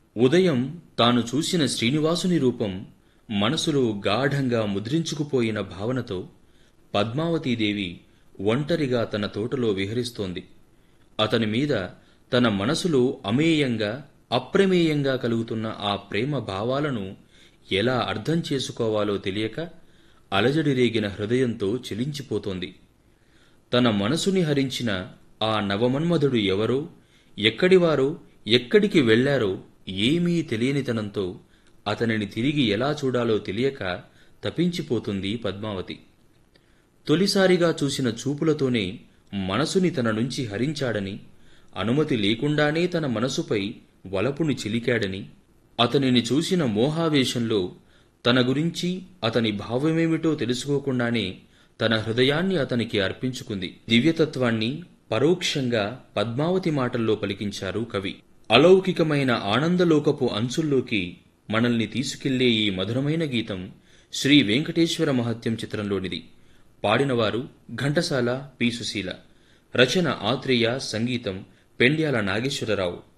ఉదయం తాను చూసిన శ్రీనివాసుని రూపం మనసులో గాఢంగా ముద్రించుకుపోయిన భావనతో పద్మావతీదేవి ఒంటరిగా తన తోటలో విహరిస్తోంది అతని మీద తన మనసులో అమేయంగా అప్రమేయంగా కలుగుతున్న ఆ ప్రేమ భావాలను ఎలా అర్థం చేసుకోవాలో తెలియక అలజడి రేగిన హృదయంతో చెలించిపోతోంది తన మనసుని హరించిన ఆ నవమన్మధుడు ఎవరో ఎక్కడివారో ఎక్కడికి వెళ్లారో ఏమీ తెలియనితనంతో అతనిని తిరిగి ఎలా చూడాలో తెలియక తపించిపోతుంది పద్మావతి తొలిసారిగా చూసిన చూపులతోనే మనసుని తన నుంచి హరించాడని అనుమతి లేకుండానే తన మనసుపై వలపుని చిలికాడని అతనిని చూసిన మోహావేశంలో తన గురించి అతని భావమేమిటో తెలుసుకోకుండానే తన హృదయాన్ని అతనికి అర్పించుకుంది దివ్యతత్వాన్ని పరోక్షంగా పద్మావతి మాటల్లో పలికించారు కవి అలౌకికమైన ఆనందలోకపు అంచుల్లోకి మనల్ని తీసుకెళ్లే ఈ మధురమైన గీతం శ్రీ వెంకటేశ్వర మహత్యం చిత్రంలోనిది పాడినవారు ఘంటసాల పి సుశీల రచన ఆత్రేయ సంగీతం పెండ్యాల నాగేశ్వరరావు